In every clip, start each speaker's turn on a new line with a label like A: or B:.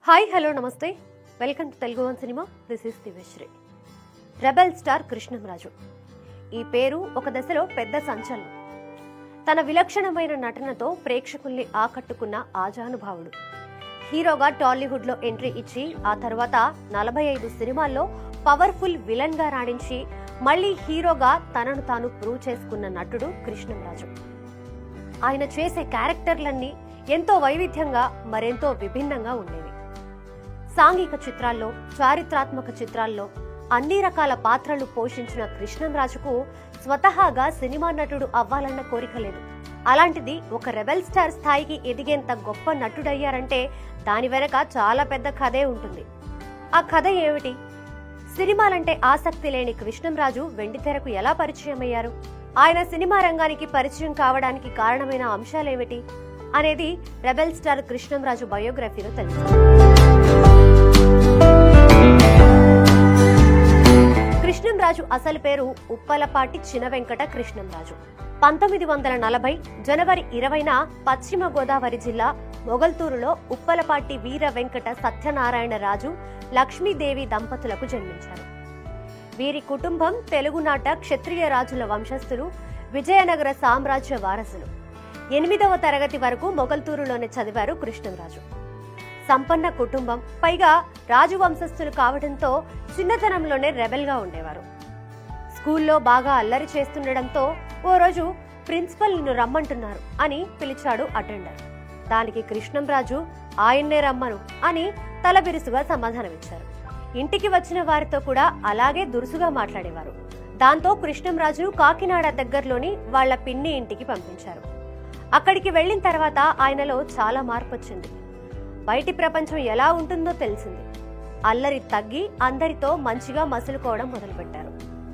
A: hi hello namaste welcome to Telugu one cinema this is Divyasri rebel star Krishnamraju ఈ పేరు ఒక దశలో పెద్ద సంచలనం తన విలక్షణమైన నటనతో ప్రేక్షకుల్ని ఆకట్టుకున్న ఆజానుభావుడు హీరోగా టాలీవుడ్ లో ఎంట్రీ ఇచ్చి ఆ తర్వాత నలభై ఐదు సినిమాల్లో పవర్ఫుల్ విలన్ గా రాణించి మళ్ళీ హీరోగా తనను తాను ప్రూవ్ చేసుకున్న నటుడు కృష్ణంరాజు ఆయన చేసే క్యారెక్టర్లన్నీ ఎంతో వైవిధ్యంగా మరెంతో విభిన్నంగా ఉండేవి సాంఘిక చిత్రాల్లో చారిత్రాత్మక చిత్రాల్లో అన్ని రకాల పాత్రలు పోషించిన కృష్ణంరాజుకు స్వతహాగా సినిమా నటుడు అవ్వాలన్న కోరిక లేదు అలాంటిది ఒక రెబెల్ స్టార్ స్థాయికి ఎదిగేంత గొప్ప నటుడయ్యారంటే దాని వెనక చాలా పెద్ద కథే ఉంటుంది ఆ కథ ఏమిటి సినిమాలంటే ఆసక్తి లేని కృష్ణంరాజు వెండితెరకు ఎలా పరిచయం అయ్యారు ఆయన సినిమా రంగానికి పరిచయం కావడానికి కారణమైన అంశాలేమిటి అనేది రెబెల్ స్టార్ కృష్ణంరాజు బయోగ్రఫీలో తెలుసు కృష్ణంరాజు అసలు పేరు ఉప్పలపాటి చిన వెంకట కృష్ణంరాజు పంతొమ్మిది వందల నలభై జనవరి ఇరవైన పశ్చిమ గోదావరి జిల్లా మొగల్తూరులో ఉప్పలపాటి వీర వెంకట సత్యనారాయణ రాజు లక్ష్మీదేవి దంపతులకు జన్మించారు వీరి కుటుంబం తెలుగునాట క్షత్రియ రాజుల వంశస్థులు విజయనగర సామ్రాజ్య వారసులు ఎనిమిదవ తరగతి వరకు మొగల్తూరులోనే చదివారు కృష్ణంరాజు సంపన్న కుటుంబం పైగా రాజు వంశస్థులు కావడంతో చిన్నతనంలోనే రెబెల్గా ఉండేవారు స్కూల్లో బాగా అల్లరి చేస్తుండడంతో ఓ రోజు ప్రిన్సిపల్ నిన్ను రమ్మంటున్నారు అని పిలిచాడు అటెండర్ దానికి కృష్ణంరాజు ఆయన్నే రమ్మను అని తల బిరుసుగా సమాధానమిచ్చారు ఇంటికి వచ్చిన వారితో కూడా అలాగే దురుసుగా మాట్లాడేవారు దాంతో కృష్ణంరాజు కాకినాడ దగ్గరలోని వాళ్ళ పిన్ని ఇంటికి పంపించారు అక్కడికి వెళ్ళిన తర్వాత ఆయనలో చాలా మార్పు వచ్చింది బయటి ప్రపంచం ఎలా ఉంటుందో తెలిసింది అల్లరి తగ్గి అందరితో మంచిగా మసులుకోవడం మొదలుపెట్టారు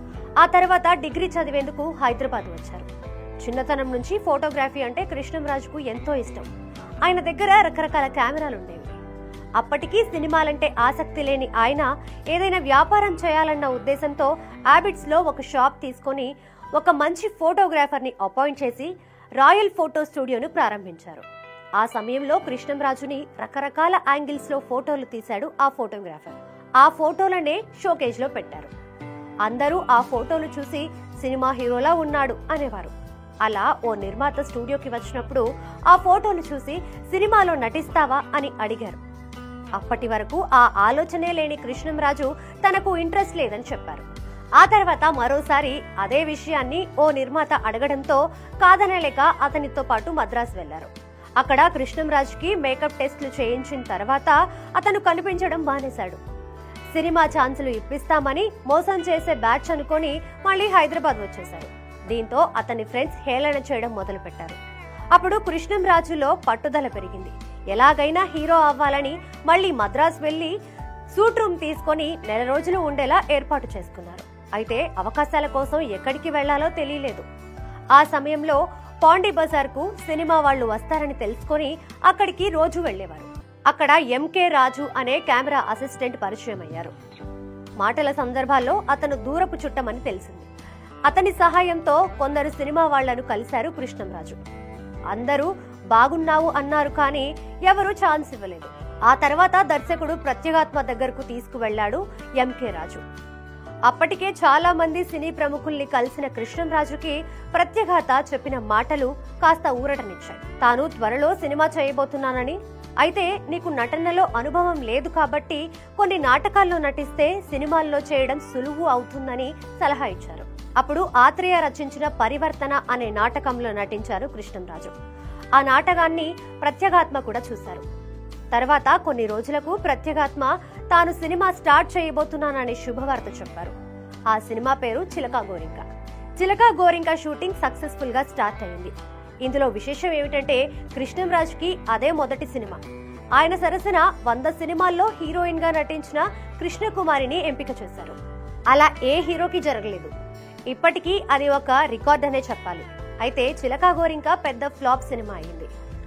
A: ఆ తర్వాత డిగ్రీ చదివేందుకు హైదరాబాద్ వచ్చారు చిన్నతనం నుంచి ఫోటోగ్రఫీ అంటే కృష్ణంరాజుకు ఎంతో ఇష్టం ఆయన దగ్గర రకరకాల కెమెరాలు ఉండేవి అప్పటికీ సినిమాలంటే ఆసక్తి లేని ఆయన ఏదైనా వ్యాపారం చేయాలన్న ఉద్దేశంతో హ్యాబిట్స్ లో ఒక షాప్ తీసుకొని ఒక మంచి ఫోటోగ్రాఫర్ని అపాయింట్ చేసి రాయల్ ఫోటో స్టూడియోను ప్రారంభించారు ఆ సమయంలో కృష్ణంరాజుని రకరకాల యాంగిల్స్ లో ఫోటోలు తీశాడు ఆ ఫోటోగ్రాఫర్ ఆ ఫోటోలనే షోకేజ్ లో పెట్టారు అందరూ ఆ ఫోటోలు చూసి సినిమా హీరోలా ఉన్నాడు అనేవారు అలా ఓ నిర్మాత స్టూడియోకి వచ్చినప్పుడు ఆ ఫోటోలు చూసి సినిమాలో నటిస్తావా అని అడిగారు అప్పటి వరకు ఆ ఆలోచనే లేని కృష్ణంరాజు తనకు ఇంట్రెస్ట్ లేదని చెప్పారు ఆ తర్వాత మరోసారి అదే విషయాన్ని ఓ నిర్మాత అడగడంతో కాదనలేక అతనితో పాటు మద్రాసు వెళ్లారు అక్కడ కృష్ణంరాజుకి మేకప్ టెస్ట్లు చేయించిన తర్వాత అతను కనిపించడం మానేశాడు సినిమా ఛాన్సులు ఇప్పిస్తామని మోసం చేసే బ్యాచ్ అనుకొని మళ్ళీ హైదరాబాద్ వచ్చేశారు దీంతో అతని ఫ్రెండ్స్ హేళన చేయడం మొదలుపెట్టారు అప్పుడు కృష్ణంరాజులో పట్టుదల పెరిగింది ఎలాగైనా హీరో అవ్వాలని మళ్ళీ మద్రాస్ వెళ్లి సూట్ రూమ్ తీసుకొని నెల రోజులు ఉండేలా ఏర్పాటు చేసుకున్నారు అయితే అవకాశాల కోసం ఎక్కడికి వెళ్లాలో తెలియలేదు ఆ సమయంలో పాండి బజార్ కు సినిమా వాళ్ళు వస్తారని తెలుసుకొని అక్కడికి రోజు వెళ్లేవారు అక్కడ ఎంకే రాజు అనే కెమెరా అసిస్టెంట్ పరిచయం అయ్యారు మాటల సందర్భాల్లో అతను దూరపు చుట్టమని తెలిసింది అతని సహాయంతో కొందరు సినిమా వాళ్లను కలిశారు కృష్ణంరాజు అందరూ బాగున్నావు అన్నారు కానీ ఎవరూ ఛాన్స్ ఇవ్వలేదు ఆ తర్వాత దర్శకుడు ప్రత్యేగాత్మ దగ్గరకు తీసుకువెళ్లాడు ఎంకే రాజు అప్పటికే చాలా మంది సినీ ప్రముఖుల్ని కలిసిన కృష్ణంరాజుకి ప్రత్యేఘాత చెప్పిన మాటలు కాస్త ఊరటనిచ్చాయి తాను త్వరలో సినిమా చేయబోతున్నానని అయితే నీకు నటనలో అనుభవం లేదు కాబట్టి కొన్ని నాటకాల్లో నటిస్తే సినిమాల్లో చేయడం సులువు అవుతుందని సలహా ఇచ్చారు అప్పుడు ఆత్రేయ రచించిన పరివర్తన అనే నాటకంలో నటించారు కృష్ణంరాజు ఆ నాటకాన్ని ప్రత్యేగాత్మ కూడా చూశారు తర్వాత కొన్ని రోజులకు ప్రత్యేగాత్మ తాను సినిమా స్టార్ట్ చేయబోతున్నాననే శుభవార్త చెప్పారు ఆ సినిమా పేరు చిలకా గోరింక చిలకా గోరింక షూటింగ్ సక్సెస్ఫుల్ గా స్టార్ట్ అయింది ఇందులో విశేషం ఏమిటంటే కృష్ణంరాజుకి అదే మొదటి సినిమా ఆయన సరసన వంద సినిమాల్లో హీరోయిన్ గా నటించిన కృష్ణకుమారిని ఎంపిక చేశారు అలా ఏ హీరోకి జరగలేదు ఇప్పటికీ అది ఒక రికార్డ్ అనే చెప్పాలి అయితే చిలకా గోరింక పెద్ద ఫ్లాప్ సినిమా అయింది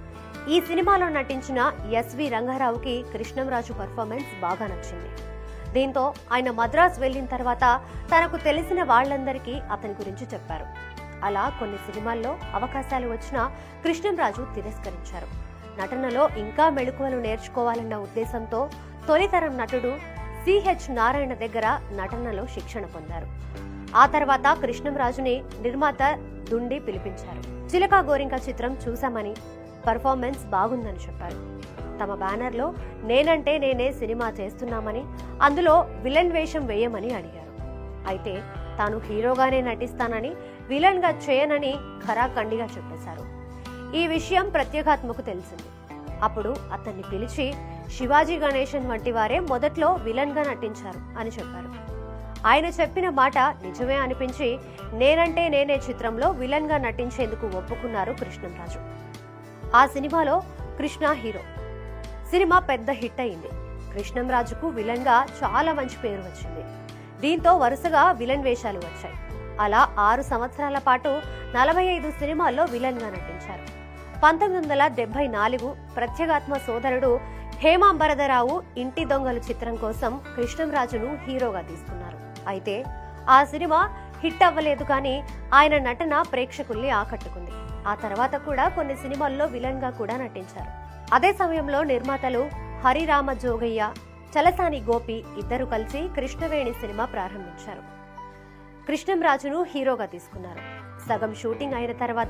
A: ఈ సినిమాలో నటించిన ఎస్వి రంగారావుకి కృష్ణంరాజు పర్ఫార్మెన్స్ బాగా నచ్చింది దీంతో ఆయన మద్రాస్ వెళ్ళిన తర్వాత తనకు తెలిసిన వాళ్ళందరికీ అతని గురించి చెప్పారు అలా కొన్ని సినిమాల్లో అవకాశాలు వచ్చినా కృష్ణంరాజు తిరస్కరించారు నటనలో ఇంకా మెళుకువలు నేర్చుకోవాలన్న ఉద్దేశంతో తొలితరం నటుడు సిహెచ్ నారాయణ దగ్గర నటనలో శిక్షణ పొందారు ఆ తర్వాత కృష్ణంరాజుని నిర్మాత దుండి పిలిపించారు చిలకా గోరింక చిత్రం చూశామని పర్ఫార్మెన్స్ బాగుందని చెప్పారు తమ బ్యానర్లో నేనంటే నేనే సినిమా చేస్తున్నామని అందులో విలన్ వేషం వేయమని అడిగారు అయితే తాను హీరోగానే నటిస్తానని విలన్గా చేయనని ఖరాఖండిగా చెప్పేశారు ఈ విషయం ప్రత్యేగాత్మకు తెలిసింది అప్పుడు అతన్ని పిలిచి శివాజీ గణేశన్ వంటి వారే మొదట్లో విలన్గా నటించారు అని చెప్పారు ఆయన చెప్పిన మాట నిజమే అనిపించి నేనంటే నేనే చిత్రంలో విలన్గా నటించేందుకు ఒప్పుకున్నారు కృష్ణంరాజు ఆ సినిమాలో కృష్ణ హీరో సినిమా పెద్ద హిట్ అయింది కృష్ణంరాజుకు విలన్గా చాలా మంచి పేరు వచ్చింది దీంతో వరుసగా విలన్ వేషాలు వచ్చాయి అలా ఆరు సంవత్సరాల పాటు నలభై ఐదు సినిమాల్లో విలన్గా నటించారు పంతొమ్మిది వందల డెబ్బై నాలుగు ప్రత్యేగాత్మ సోదరుడు హేమాంబరదరావు ఇంటి దొంగలు చిత్రం కోసం కృష్ణంరాజును హీరోగా తీసుకున్నారు అయితే ఆ సినిమా హిట్ అవ్వలేదు కానీ ఆయన నటన ప్రేక్షకుల్ని ఆకట్టుకుంది ఆ తర్వాత కూడా కొన్ని సినిమాల్లో విలన్ గా కూడా నటించారు అదే సమయంలో నిర్మాతలు హరిరామ జోగయ్య చలసాని గోపి ఇద్దరు కలిసి కృష్ణవేణి సినిమా ప్రారంభించారు కృష్ణంరాజును హీరోగా తీసుకున్నారు సగం షూటింగ్ అయిన తర్వాత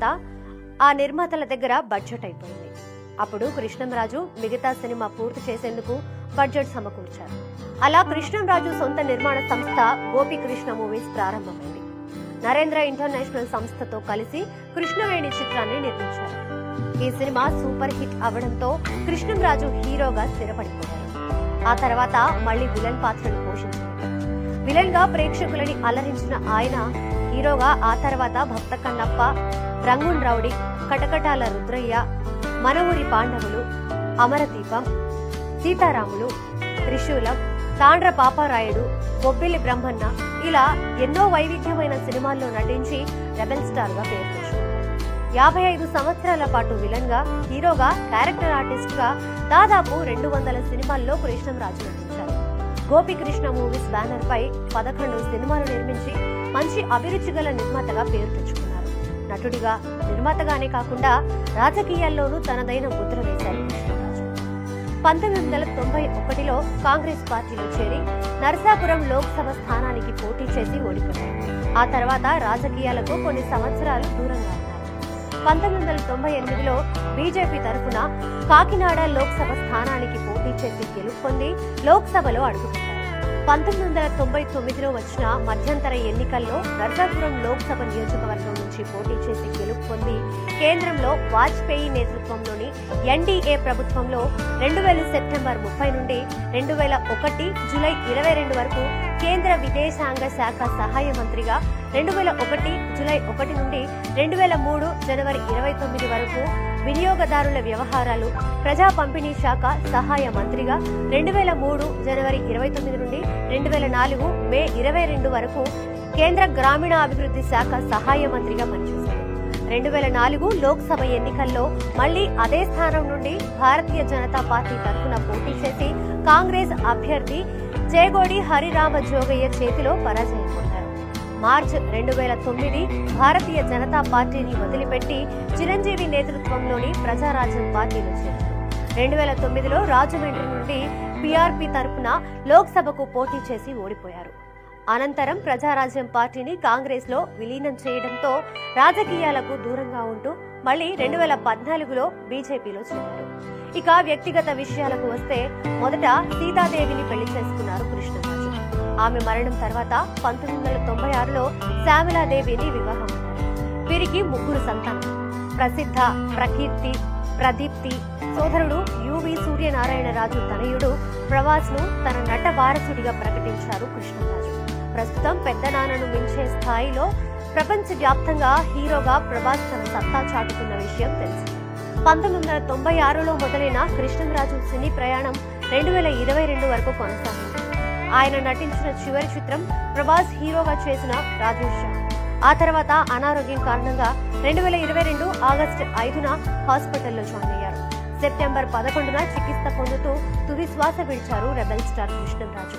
A: ఆ నిర్మాతల దగ్గర బడ్జెట్ అయిపోయింది అప్పుడు కృష్ణంరాజు మిగతా సినిమా పూర్తి చేసేందుకు బడ్జెట్ సమకూర్చారు అలా కృష్ణంరాజు సొంత నిర్మాణ సంస్థ గోపికృష్ణ మూవీస్ ప్రారంభమైంది నరేంద్ర ఇంటర్నేషనల్ సంస్థతో కలిసి కృష్ణవేణి చిత్రాన్ని నిర్మించారు ఈ సినిమా సూపర్ హిట్ అవడంతో కృష్ణంరాజు హీరోగా స్థిరపడిపోయారు ఆ తర్వాత మళ్ళీ విలన్ పాత్రను పోషించారు విలన్ గా ప్రేక్షకులని అలరించిన ఆయన హీరోగా ఆ తర్వాత భక్త కన్నప్ప రంగున్ రౌడీ కటకటాల రుద్రయ్య మనవురి పాండవులు అమరదీపం సీతారాములు త్రిశూలం తాండ్ర పాపారాయుడు బొబ్బిలి బ్రహ్మన్న ఇలా ఎన్నో వైవిధ్యమైన సినిమాల్లో నటించి రెబెల్ స్టార్ గా పేరు తెచ్చుకున్నారు యాభై ఐదు సంవత్సరాల పాటు విలన్ గా హీరోగా క్యారెక్టర్ ఆర్టిస్ట్ గా దాదాపు రెండు వందల సినిమాల్లో కృష్ణంరాజు నటించారు గోపికృష్ణ మూవీస్ బ్యానర్ పై పదకొండు సినిమాలు నిర్మించి మంచి అభిరుచి గల నిర్మాతగా పేరు తెచ్చుకున్నారు నటుడిగా నిర్మాతగానే కాకుండా రాజకీయాల్లోనూ తనదైన ముద్ర వేశారు కృష్ణరాజు పంతొమ్మిది వందల తొంభై ఒకటిలో కాంగ్రెస్ పార్టీలో చేరి నరసాపురం లోక్సభ స్థానానికి పోటీ చేసి ఓడిపోయారు ఆ తర్వాత రాజకీయాలకు కొన్ని సంవత్సరాలు దూరంగా ఉన్నారు పంతొమ్మిది వందల తొంభై ఎనిమిదిలో బీజేపీ తరఫున కాకినాడ లోక్సభ స్థానానికి పోటీ చేసి గెలుపొంది లోక్సభలో అడుగుతున్నారు పంతొమ్మిది వందల తొంభై తొమ్మిదిలో వచ్చిన మధ్యంతర ఎన్నికల్లో నర్సాపురం లోక్సభ నియోజకవర్గం నుంచి పోటీ చేసి గెలుపు పొంది కేంద్రంలో వాజ్పేయి నేతృత్వంలోని ఎన్డీఏ ప్రభుత్వంలో రెండు వేల సెప్టెంబర్ ముప్పై నుండి రెండు వేల ఒకటి జూలై ఇరవై రెండు వరకు కేంద్ర విదేశాంగ శాఖ సహాయ మంత్రిగా రెండు వేల ఒకటి జూలై ఒకటి నుండి రెండు వేల మూడు జనవరి ఇరవై తొమ్మిది వరకు వినియోగదారుల వ్యవహారాలు ప్రజా పంపిణీ శాఖ సహాయ మంత్రిగా రెండు వేల మూడు జనవరి ఇరవై తొమ్మిది నుండి రెండు వేల నాలుగు మే ఇరవై రెండు వరకు కేంద్ర గ్రామీణాభివృద్ధి శాఖ సహాయ మంత్రిగా పనిచేశారు రెండు వేల నాలుగు లోక్సభ ఎన్నికల్లో మళ్లీ అదే స్థానం నుండి భారతీయ జనతా పార్టీ తరఫున పోటీ చేసి కాంగ్రెస్ అభ్యర్థి చేగోడి హరిరామ జోగయ్య చేతిలో పరాజయం పొందారు మార్చ్ రెండు వేల తొమ్మిది భారతీయ జనతా పార్టీని వదిలిపెట్టి చిరంజీవి నేతృత్వంలోని ప్రజారాజ్యం పార్టీలో చేరారు రెండు వేల తొమ్మిదిలో రాజమండ్రి నుండి పీఆర్పీ తరపున లోక్సభకు పోటీ చేసి ఓడిపోయారు అనంతరం ప్రజారాజ్యం పార్టీని కాంగ్రెస్ లో విలీనం చేయడంతో రాజకీయాలకు దూరంగా ఉంటూ మళ్ళీ రెండు వేల పద్నాలుగులో బీజేపీలో చేరారు ఇక వ్యక్తిగత విషయాలకు వస్తే మొదట సీతాదేవిని పెళ్లి చేసుకున్నారు కృష్ణరాజు ఆమె మరణం తర్వాత పంతొమ్మిది వందల తొంభై ఆరులో శ్యామలాదేవిని వివాహం వీరికి ముగ్గురు సంతానం ప్రసిద్ధ ప్రకీర్తి ప్రదీప్తి సోదరుడు యువి సూర్యనారాయణరాజు తనయుడు ప్రవాస్ ను తన నట వారసుడిగా ప్రకటించారు కృష్ణరాజు ప్రస్తుతం పెద్ద నాన్నను మించే స్థాయిలో ప్రపంచ వ్యాప్తంగా హీరోగా ప్రభాస్ తన సత్తా చాటుతున్న విషయం తెలిసింది పంతొమ్మిది వందల తొంభై ఆరులో మొదలైన కృష్ణరాజు సినీ ప్రయాణం రెండు వేల ఇరవై రెండు వరకు కొనసాగింది ఆయన నటించిన చివరి చిత్రం ప్రభాస్ హీరోగా చేసిన రాజేష్ ఆ తర్వాత అనారోగ్యం కారణంగా రెండు వేల ఇరవై రెండు ఆగస్టు ఐదున హాస్పిటల్లో జాయిన్ అయ్యారు సెప్టెంబర్ పదకొండున చికిత్స పొందుతూ తుది శ్వాస విడిచారు rebel star Krishnaraju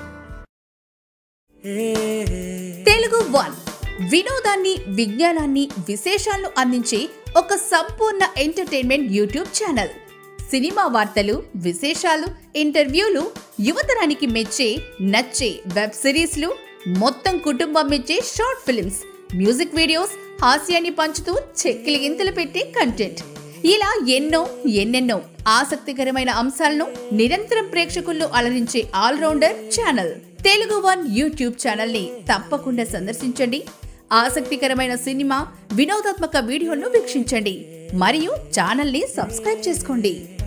B: Telugu one వినోదాన్ని విజ్ఞానాన్ని విశేషాలను అందించే ఒక సంపూర్ణ ఎంటర్టైన్మెంట్ యూట్యూబ్ ఛానల్ సినిమా వార్తలు విశేషాలు ఇంటర్వ్యూలు యువతరానికి మెచ్చే నచ్చే వెబ్ సిరీస్లు మొత్తం కుటుంబం మెచ్చే షార్ట్ ఫిల్మ్స్ మ్యూజిక్ వీడియోస్ హాస్యాన్ని పంచుతూ చెక్కిలి గింతలు పెట్టే కంటెంట్ ఇలా ఎన్నో ఎన్నెన్నో ఆసక్తికరమైన అంశాలను నిరంతరం ప్రేక్షకుల్లో అలరించే allrounder channel Telugu one YouTube channel ని తప్పకుండా సందర్శించండి ఆసక్తికరమైన సినిమా వినోదాత్మక వీడియోలను వీక్షించండి మరియు ఛానల్ ని సబ్స్క్రైబ్ చేసుకోండి